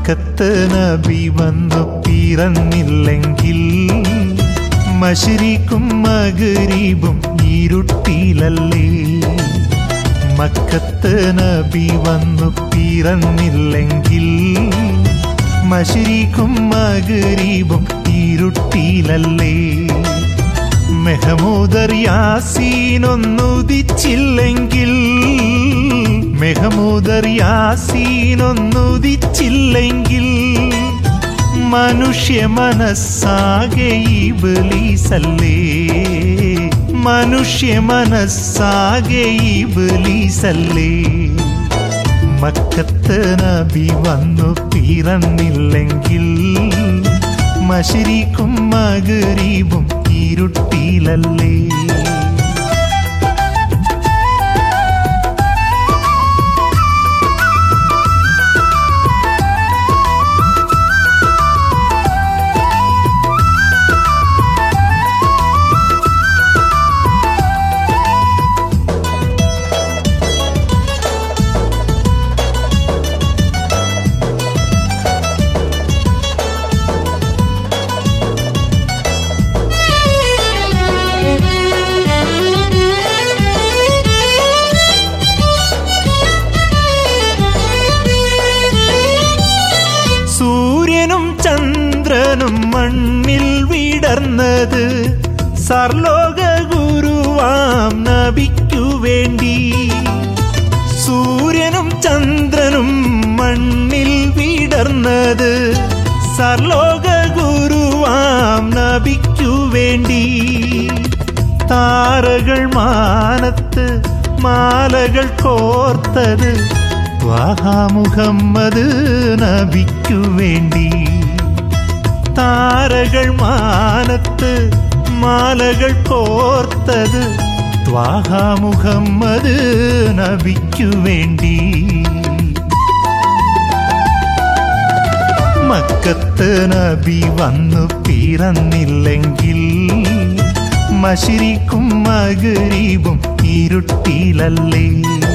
മക്കത്ത് നബി വന്നു പിറന്നില്ലെങ്കിൽ മഷരിക്കും മകരീബും ഇരുട്ടിലല്ലേ മക്കത്ത് നബി വന്നു പിറന്നില്ലെങ്കിൽ മഷരിക്കും മകരീബും ഇരുട്ടിലല്ലേ മെഹമൂദർ യാസീനൊന്നുദിച്ചില്ലെങ്കിൽ മെഹമൂദർ യാസീനൊന്നുദിച്ചില്ലെങ്കിൽ മനുഷ്യ മനസ്സാകെ ഇബലീസല്ലേ മനുഷ്യ മനസ്സാകെ ഇബലീസല്ലേ മക്കത്ത് നബി വന്നു പിറന്നില്ലെങ്കിൽ മഷരിക്കും മകരീബും ഇരുട്ടിലല്ലേ സൂര്യനും ചന്ദ്രനും മണ്ണിൽ വിടർന്നത് സർലോക ഗുരുവാം നബിക്കു വേണ്ടി സൂര്യനും ചന്ദ്രനും മണ്ണിൽ വിടർന്നത് സർലോക ഗുരുവാം നബിക്കു വേണ്ടി താരകൾ മാനത്ത് മാലകൾ കോർത്തത് ത്വാഹ മുഹമ്മദ് നബിക്കു വേണ്ടി താരകൾ മാനത്ത് മാലകൾ കോർത്തത് ത്വാഹ മുഹമ്മദ് നബിക്കു വേണ്ടി മക്കത്ത് നബി വന്നു പിറന്നില്ലെങ്കിൽ മഷിരിക്കും മകരീബും ഇരുട്ടിലല്ലേ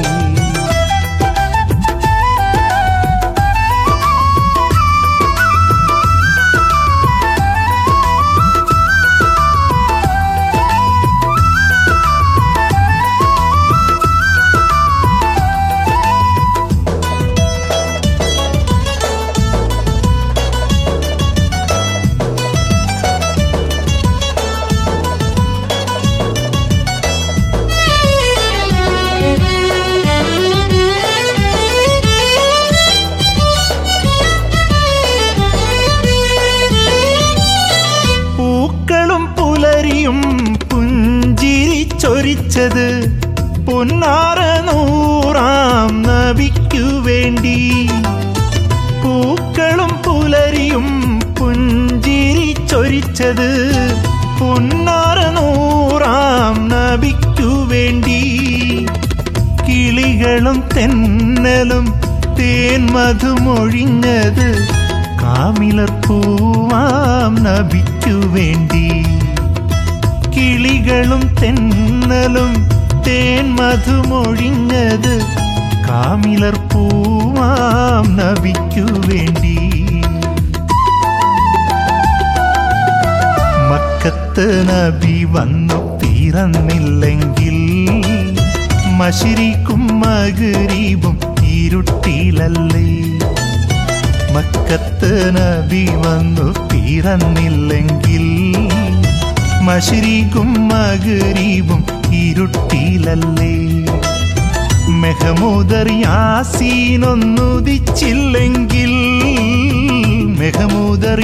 പൂക്കളും പുലരിയും പുഞ്ചിരി ചൊരിച്ചത് പൊന്നാറ നൂറാം നബിക്കു വേണ്ടി പൂക്കളും പുലരിയും പുഞ്ചിരി ചൊരിച്ചത് പൊന്നാറ നൂറാം നബിക്കു വേണ്ടി കിളികളും തെന്നലും തേൻ മധുമൊഴിഞ്ഞത് കാമിലർ പൂവാം നബിക്കു വേണ്ടി കിളികളും തെന്നലും തേൻ മധുമൊഴിഞ്ഞത് കാമിലർ പൂവാം നബിക്കു വേണ്ടി മക്കത്ത് നബി വന്നു പിറന്നില്ലെങ്കിൽ മഷിരിക്കും മകരീബും ഇരുട്ടിലല്ലേ മക്കത്ത് നബി വന്നു പിറന്നില്ലെങ്കിൽ മഷിരിക്കും മകരീബും ഇരുട്ടിലല്ലേ മെഹമൂദർ യാസീനൊന്നുദിച്ചില്ലെങ്കിൽ മെഹമൂദർ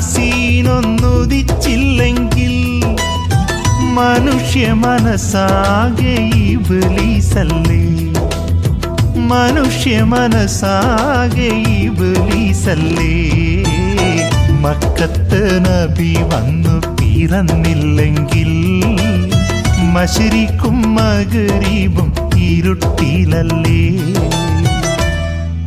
യാസീനൊന്നുദിച്ചില്ലെങ്കിൽ മനുഷ്യ മനസ്സാകെ ഇബലീസല്ലേ മനുഷ്യ മനസ്സാകെ ഇബലീസല്ലേ മക്കത്ത് നബി വന്നു പിറന്നില്ലെങ്കിൽ മഷരിക്കും മകരീബും ഇരുട്ടിലല്ലേ